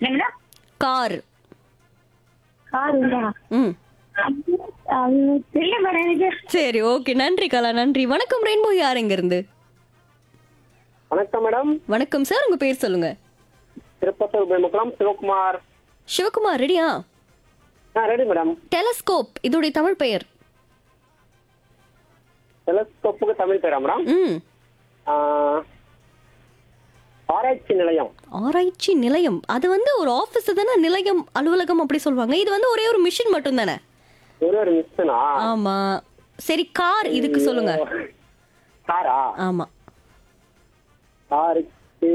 என்னடா car car இல்லா ம் அது தெரியல மேடம் எனக்கு சரி ஓகே நன்றி கலா நன்றி வணக்கம் ரெயின்போ யார் எங்க இருந்து வணக்கம் மேடம் வணக்கம் சார் உங்க பேர் சொல்லுங்க திருப்பத்தூர் பிரேமகுளம் சிவகுமார் சிவகுமார் ரெடியா ஆ ரெடி மேடம் டெலஸ்கோப் இதோடைய தமிழ் பெயர் டெலஸ்கோப்புக்கு தமிழ் பேரா மேடம் ம் ஆ, ஆராய்ச்சி நிலையம் ஆராய்ச்சி நிலையம் அது வந்து ஒரு ஆபீஸ் தானே நிலையம் அலுவலகம் அப்படி சொல்லுவாங்க இது வந்து ஒரே ஒரு மிஷின் மட்டும் தானே ஒரு ஒரு மிஸ்னா ஆமா சரி கார் இதுக்கு சொல்லுங்க காரா ஆமா காருக்கு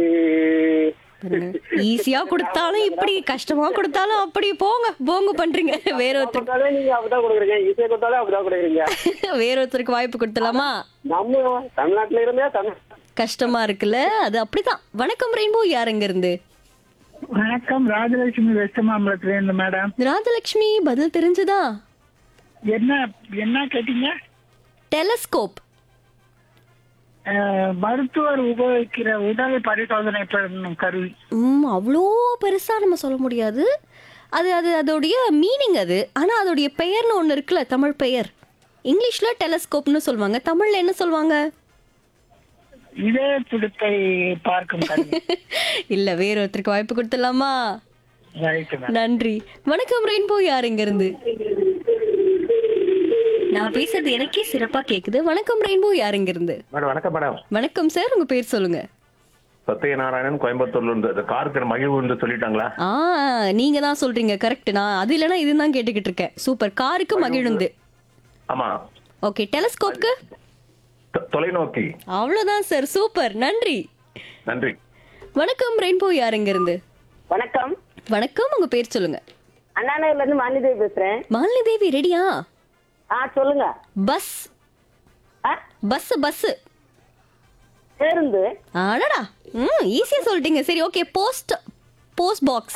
ஈஸியா கொடுத்தாலும் இப்படி கஷ்டமா கொடுத்தாலும் அப்படி போங்க போங்க பண்றீங்க வேற ஒருத்தருக்கு கொடுத்தாலே நீங்க அப்படிதான் கொடுக்குறீங்க ஈஸியா கொடுத்தாலே அப்படிதான் கொடுக்குறீங்க வேற ஒருத்தருக்கு வாய்ப்பு கொடுத்துலாமா நம்ம தமிழ்நாட்டுல இருந்தே தமிழ் கஷ்டமா இருக்குல்ல அது அப்படிதான் வணக்கம் ரெயின்போ யார் எங்க இருந்து வணக்கம் ராஜலட்சுமி வெஸ்ட் மாம்பலத்துல இருந்து மேடம் ராஜலட்சுமி பதில் தெரிஞ்சதா என்ன என்ன கேட்டீங்க டெலஸ்கோப் அஹ், மருத்துவர் உபயோகிக்கிற உடல் பரிசோதனை பண்ணும் கருவி ம் அவ்வளோ பெருசா நம்ம சொல்ல முடியாது அது அது அதோடைய மீனிங் அது ஆனா அதோடைய பெயர்னு ஒன்று இருக்குல்ல தமிழ் பெயர் இங்கிலீஷ்ல டெலஸ்கோப்னு சொல்லுவாங்க தமிழ்ல என்ன சொல்லுவாங்க இதய துடிப்பை பார்க்கும் கருவி இல்ல வேற ஒருத்தருக்கு வாய்ப்பு கொடுத்துடலாமா ரைட் மேடம் நன்றி வணக்கம் ரெயின்போ யார் இங்க இருந்து நான் பேசுறது எனக்கே சிறப்பா கேக்குது வணக்கம் ரெயின்போ யார் இங்க இருந்து மேடம் வணக்கம் மேடம் வணக்கம் சார் உங்க பேர் சொல்லுங்க சத்யநாராயணன் கோயம்புத்தூர்ல இருந்து இந்த காருக்கு மகிழ்வு இருந்து சொல்லிட்டாங்களா ஆ நீங்க தான் சொல்றீங்க கரெக்ட் நான் அது இல்லைன்னா இதுதான் கேட்டுக்கிட்டு இருக்கேன் சூப்பர் காருக்கு மகிழுந்து ஆமா ஓகே டெலஸ்கோப்க்கு தொ- தொலைநோக்கி அவ்வளவுதான் சார் சூப்பர் நன்றி நன்றி வணக்கம் ரெயின்போ யார் இங்க இருந்து வணக்கம் வணக்கம் உங்க பேர் சொல்லுங்க அண்ணாநகர்ல இருந்து மாநிதேவி பேசுறேன் மாலினி தேவி ரெடியா ஆ சொல்லுங்க பஸ் ஆ, பஸ் பஸ் பேருந்து அடடா ம் ஈஸியா சொல்லிட்டீங்க சரி ஓகே போஸ்ட் போஸ்ட் பாக்ஸ்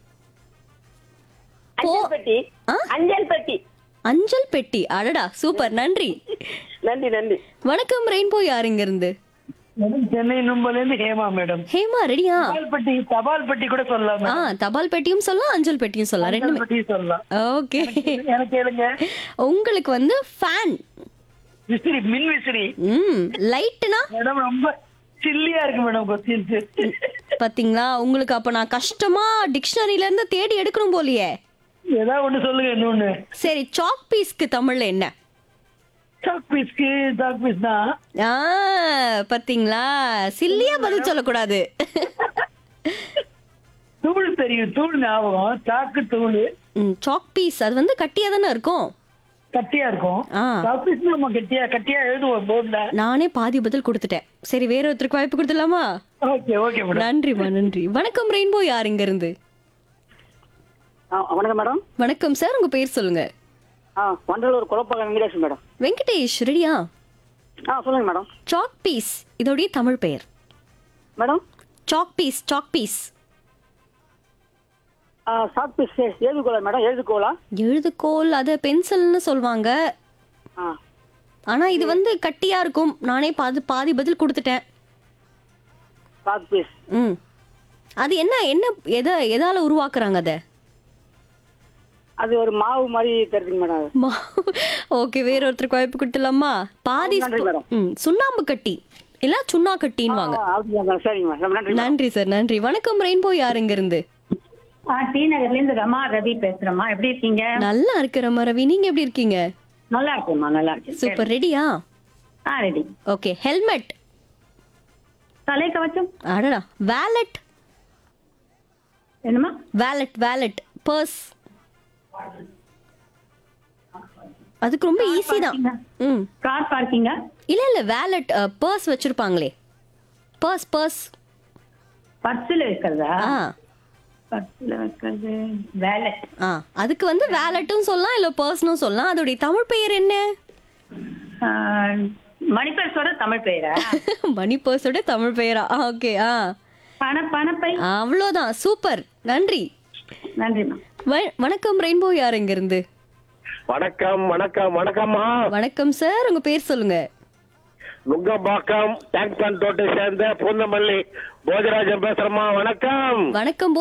அஞ்சல் பெட்டி ஆ? அஞ்சல் பெட்டி அஞ்சல் பெட்டி அடடா சூப்பர் நன்றி நன்றி நன்றி வணக்கம் ரெயின்போ யார் இங்க இருந்து மேடம் சென்னை நும்பல இருந்து ஹேமா மேடம் ஹேமா ரெடியா தபால் பெட்டி தபால் பெட்டி கூட சொல்லலாம் ஆ மேடம் தபால் பெட்டியும் சொல்லலாம் அஞ்சல் பெட்டியும் சொல்லலாம் தபால் ரெண்டுமே பெட்டி சொல்லலாம் ஓகே எனக்கு கேளுங்க உங்களுக்கு வந்து ஃபேன் விசிறி மின் விசிறி ம் லைட்னா மேடம் ரொம்ப சில்லியா இருக்கு மேடம் கொஸ்டின்ஸ் பாத்தீங்களா உங்களுக்கு அப்ப நான் கஷ்டமா டிக்ஷனரியில இருந்து தேடி எடுக்கணும் போலியே ஏதாவது ஒண்ணு சொல்லுங்க இன்னொன்னு சரி சாக் பீஸ்க்கு தமிழ்ல என்ன சாக் பீஸ்க்கு சாக் பீஸ் தான் ஆ பாத்தீங்களா சில்லியா பதில் சொல்லக்கூடாது தூள் தெரியும் தூள் ஞாபகம் சாக்கு தூள் ம், சாக் பீஸ் அது வந்து கட்டியா தானே இருக்கும் கட்டியா இருக்கும் ஆ. சாக் பீஸ் நம்ம கட்டியா கட்டியா எழுதுவோம் போர்ட்ல நானே பாதி பதில் கொடுத்துட்டேன் சரி வேற ஒருத்தருக்கு வாய்ப்பு கொடுத்துடலாமா ஓகே ஓகே மேடம் நன்றிமா நன்றி வணக்கம் ரெயின்போ யார் இங்க இருந்து வணக்கம் மேடம் வணக்கம் சார் உங்க பேர் சொல்லுங்க ஆ வண்டலூர் குழப்ப வெங்கடேஷ் மேடம் வெங்கடேஷ் ரெடியா ஆ சொல்லுங்க மேடம் சாக் பீஸ் இதோடைய தமிழ் பெயர் madam chalk piece chalk piece chalk piece எழுதுகோலா மேடம் எழுதுகோலா எழுதுகோல் அது பென்சில்னு சொல்லுவாங்க ஆ ஆனா இது வந்து கட்டியா இருக்கும் நானே பாதி பாதி பதில் கொடுத்துட்டேன் சாக் பீஸ் ம் அது என்ன என்ன எதை எதால உருவாக்குறாங்க அதை அது ஒரு மாவு மாதிரி தெரியுதுங்க மேடம் ஓகே வேற ஒருத்தருக்கு வாய்ப்பு கொடுத்துடலாமா பாதி நன்றி, ஸ்பூ- மேடம். ம், சுண்ணாம்பு கட்டி இல்ல சுண்ணா கட்டின்னு வாங்க அப்படியா மேடம் சரிங்க மேடம் நன்றி நன்றி சார் நன்றி வணக்கம் ரெயின்போ யாருங்க இருந்து ஆ டி நகர்ல இருந்து ரமா ரவி பேசுறேம்மா எப்படி இருக்கீங்க நல்லா இருக்கிற ரவி நீங்க எப்படி இருக்கீங்க நல்லா இருக்கேம்மா நல்லா இருக்கேன் சூப்பர் ரெடியா ஆ ரெடி ஓகே ஹெல்மெட் தலை கவச்சம் அடடா வேலட் என்னம்மா வேலட் வேலட் பர்ஸ் அதுக்கு ரொம்ப ஈஸி தான் ம் கார் பார்க்கிங்கா இல்ல இல்ல வேலட் பர்ஸ் வச்சிருப்பாங்களே பர்ஸ் பர்ஸ் பர்ஸ்ல வைக்கிறதா ஆ பர்ஸ்ல வைக்கிறது வேலட் ஆ அதுக்கு வந்து வேலட்டும் சொல்லலாம் இல்ல பர்ஸ்னும் சொல்லலாம் அதோடைய தமிழ் பெயர் என்ன மணிப்பர்ஸோட தமிழ் பெயரா மணி பர்ஸோட தமிழ் பெயரா ஓகே ஆ பண பணப்பை அவ்வளோதான் சூப்பர் நன்றி நன்றிம்மா வ- வணக்கம் ரெயின்போ யார் இங்க இருந்து வணக்கம் வணக்கம் வணக்கம்மா வணக்கம் சார் உங்க பேர் சொல்லுங்க நுங்கம்பாக்கம் டேங்க் பண்ட் ரோட்டை சேர்ந்த பூந்தமல்லி போஜராஜன் பேசுறேம்மா வணக்கம் வணக்கம்